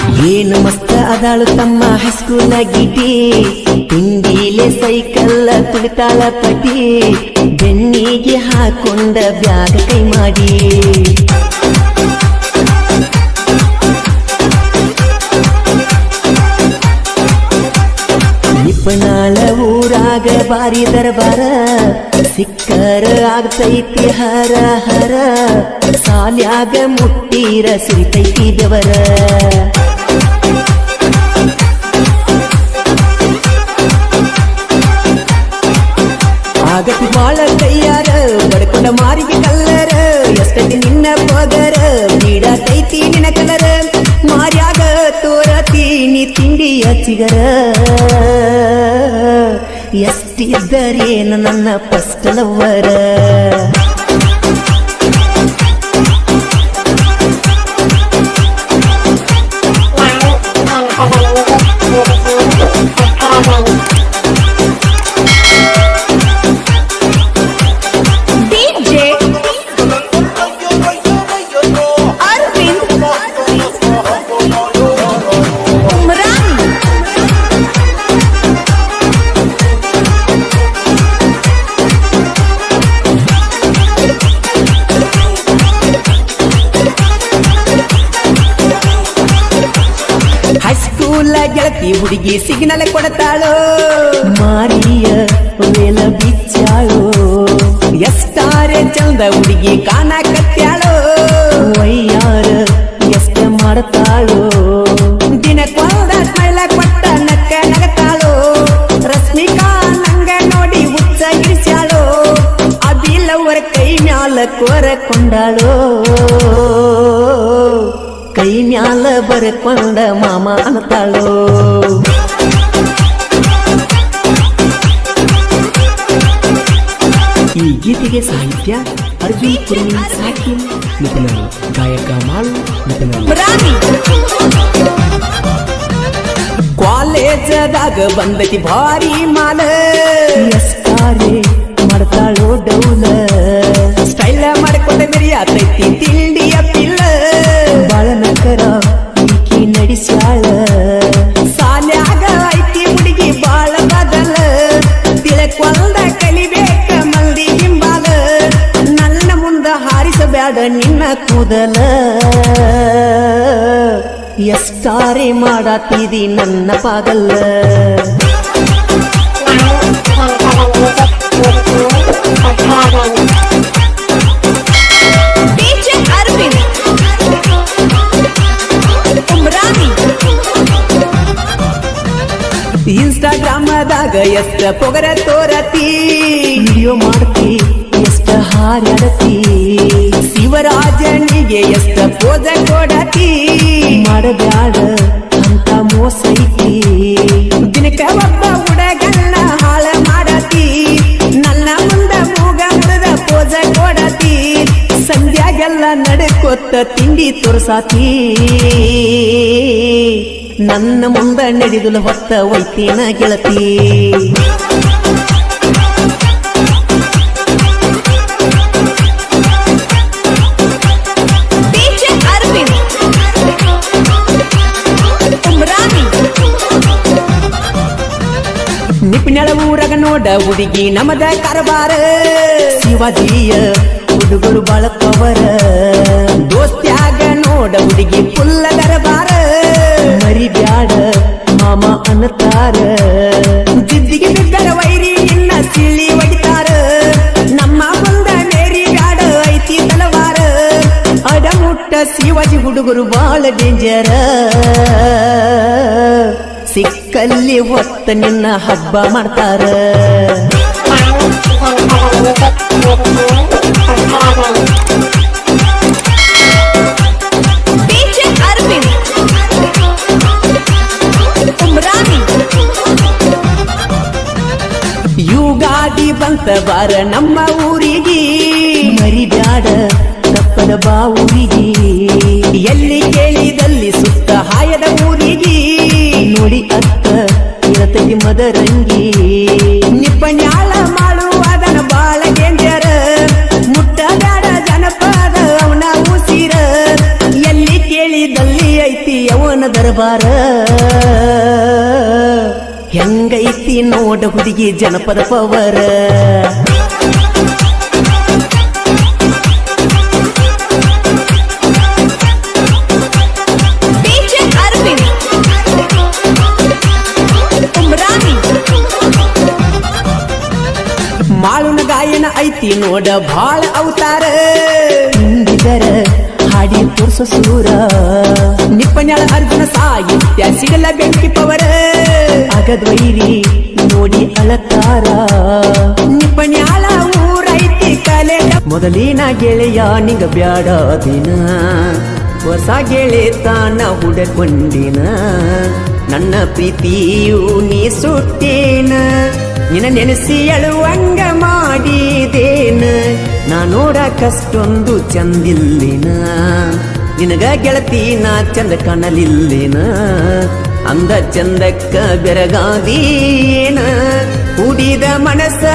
ಏನು ಮಸ್ತ ಅದಾಳು ತಮ್ಮ ಹೈಸ್ಕೂಲ್ ಗಿಟಿ ತಿಂಡಿಲೆ ಸೈಕಲ್ ತುಳಿತಾಳ ಪಟಿ ಬೆನ್ನಿಗೆ ಹಾಕೊಂಡ ಬ್ಯಾಗ್ ಕೈ ಮಾಡಿ ನಿಪ್ಪನಾಳ ಊರಾಗ ಬಾರಿ ದರ್ಬಾರ ಸಿಕ್ಕರ ಆಗ್ತೈತಿ ಹರ ಹರ ಸಾಲ್ಯಾಗ ಮುಟ್ಟೀರ ಸಿರಿತೈತಿ ಬೆವರ ಆಗತಿ ಬಾಳ ಕೈಯಾರ ಬಡ್ಕೊಂಡ ಮಾರಿಗೆ ಕಲ್ಲರ ಎಷ್ಟತಿ ನಿನ್ನ ಪಗರ ನೀಡತೈತಿ ನಿನ್ನ ಕಲರ ಮಾರ್ಯಾಗ ತೋರತೀನಿ ತಿಂಡಿಯ ಚಿಗರ ಎಷ್ಟಿದ್ದರೇನು ನನ್ನ ಫಸ್ಟ್ ಲವ್ವರ DJ Arvind Umran ಹೈಸ್ಕೂಲ್ ಗೆಳತಿ ಹುಡುಗಿ ಸಿಗ್ನಲ್ ಕೊಡ್ತಾಳೋ ಮಾರಿಯ ವೇಲ ಬಿಚ್ಚಾಳೋ ಎಷ್ಟಾರೆ ಚಂದ ಹುಡುಗಿ ಕಾಣಕತ್ಯಾಳೋ ವಯ್ಯಾರ ಎಷ್ಟ ಮಾಡ್ತಾಳೋ ದಿನಕ್ಕೊಂದ ಸ್ಮೈಲ ಕೊಟ್ಟ ನಕ್ಕ ನಗತಾಳೋ ರಶ್ಮಿಕಾ ನಂಗ ನೋಡಿ ಹುಚ್ಚ ಇರಿಸ್ಯಾಳೋ ಅದಿಲ್ಲವರ ಕೈ ಮ್ಯಾಲ ಕೋರಕೊಂಡಾಳೋ ಕೈ ಮ್ಯಾಲ ಬರಕೊಂಡ ಮಾಮ ಅನ್ನತಾಳೋ ಈ ಗೀತೆಗೆ ಸಾಹಿತ್ಯ ಅರ್ಜುನ್ ಕುರ್ಮಿ ಸಾಕಿ ನಿಪುಣರು ಗಾಯಕ ಮಾಳು ನಿಪುಣರು Brani ಕಾಲೇಜದಾಗ ಬಂದತಿ ಭಾರಿ ಮಾಲ ಎಷ್ಟಾರೆ ಮಾಡ್ತಾಳೋ ಡೌಲ ಸ್ಟೈಲ ಮಾಡ್ಕೊಂಡ ಮೆರಿಯಾತೈತಿ ತಿಂಡಿಯ ಪಿಲ್ಲ ಬಾಳ ನಕರ ಈಕಿ ನಡೆಸ್ಯಾಳ ಸಾಲ್ಯಾಗ ಐತಿ ಹುಡುಗಿ ಬಾಳ ಬದಲ ತಿಳಕೊಂದ ಕಲಿಬೇಕ ಮಂದಿ ಹಿಂಬಾಲ ನನ್ನ ಮುಂದ ಹಾರಿಸಬೇಡ ನಿನ್ನ ಕೂದಲ ಎಷ್ಟಾರೆ ಮಾಡಾತಿದಿ ನನ್ನ ಪಾಗಲ್ಲ DJ Arvind Umrani ಇನ್ಸ್ಟಾಗ್ರಾಮದಾಗ ಎಷ್ಟ ಪೊಗರ ತೋರತಿ ವಿಡಿಯೋ ಮಾಡ್ತಿ ಎಷ್ಟ ಹಾರ್ಯಾಡತಿ ಶಿವರಾಜನಿಗೆ ಎಷ್ಟ ಪೋಜ ಕೊಡತಿ ಮಾಡಬ್ಯಾಡ ಅಂತ ಮೋಸ ಐತಿ ದಿನಕ್ಕ ಒಬ್ಬ ಹುಡುಗನ್ನ ಹಾಳ ಮಾಡತಿ ನನ್ನ ಮುಂದ ಮೂಗ ಮುರಿದ ಪೋಜ ಕೊಡತಿ ಸಂಧ್ಯಾಗೆಲ್ಲ ನಡ್ಕೊತ್ತ ತಿಂಡಿ ತೋರ್ಸಾತಿ ನನ್ನ ಮುಂದ ನಡೆದಲು ಹೊತ್ತ ಒಯ್ತೇನ ಗೆಳತಿ DJ Arvind Umrani ನಿಪ್ನೆಳ ಊರಗ ನೋಡ ಹುಡುಗಿ ನಮದ ಕರಬಾರ ಶಿವಾಜಿಯ ಹುಡುಗರು ಬಾಳ ಪವರ ದೋಸ್ತ್ಯಾಗ ನೋಡ ಹುಡುಗಿ ಫುಲ್ಲ ದರಬಾರ ಮರಿಬ್ಯಾಡ ಮಾಮ ಅನ್ನತಾರ ಜಿದ್ದಿಗೆ ಬಿದ್ದರ ವೈರಿ ನಿನ್ನ ಸಿಳ್ಳಿ ಒಡಿತಾರ ನಮ್ಮ ಮುಂದ ಮೇರಿ ಬ್ಯಾಡ ಐತಿ ತಲವಾರ ಅಡಮುಟ್ಟ ಶಿವಾಜಿ ಹುಡುಗರು ಬಾಳ ಡೇಂಜರ ಸಿಕ್ಕಲ್ಲಿ ಹೊತ್ತ ನಿನ್ನ ಹಬ್ಬ ಮಾಡ್ತಾರ DJ Arvind Umrani ಯುಗಾದಿ ಬಂತ ಬಾರ ನಮ್ಮ ಊರಿಗೆ ಮರಿಬ್ಯಾಡ ತಪ್ಪದ ಬಾ ಊರಿಗೆ ಎಲ್ಲಿ ಕೇಳಿದಲ್ಲಿ ಸುತ್ತ ಹಾಯದ ಊರಿಗೆ ನೋಡಿ ಅತ್ತ ಇರತೈತಿ ಮದರಂಗಿ ನಿಪ್ಪಣ್ಯಾಳ ಮಾಡುವುದನ ಬಾಳ ಗೆಂಜರ ಮುಟ್ಟಬ್ಯಾಡ ಜನಪದ ಅವನ ಉಸಿರ ಎಲ್ಲಿ ಕೇಳಿದಲ್ಲಿ ಐತಿ ಅವನ ದರಬಾರ ಹೆಂಗೈತಿ ನೋಡ ಹುಡುಗಿ ಜನಪದ ಪವರ DJ Arvind. Umrani. ಮಾಳುನ ಗಾಯನ ಐತಿ ನೋಡ ಬಾಳ ಅವತಾರ ಹಿಂದಿದರ ಹಾಡಿ ತೋರ್ಸ ಸೂರ ನಿಪ್ಪನ್ಯಾಳ ಅರ್ಜುನ ಸಾಹಿತ್ಯ ಸಿಗಲ ಬೆಂಕಿ ಪವರ ಅಗದ್ ವೈರಿ ನೋಡಿ ಅಳತಾರ ನಿಪ್ಪನ್ಯಾಳ ಊರೈತಿ ಕಲೆ ಮೊದಲಿನ ಗೆಳೆಯ ನಿಂಗ ಬ್ಯಾಡ ದಿನ ಹೊಸ ಗೆಳೆತಾನ ಹುಡಕೊಂಡಿನ ನನ್ನ ಪ್ರೀತಿಯು ನೀ ಸುಟ್ಟೇನ ನಿನ್ನ ನೆನೆಸಿ ಅಳುವಂಗ ಮಾಡಿದೇನ ನಾ ನೋಡಕಷ್ಟೊಂದು ಚಂದಿಲ್ಲಿನ ನಿನಗ ಗೆಳತಿ ನಾ ಚಂದ ಕಾಣಲಿಲ್ಲಿನ ಅಂದ ಚಂದಕ್ಕ ಬೆರಗಾದೀನ ಕುಡಿದ ಮನಸ್ಸ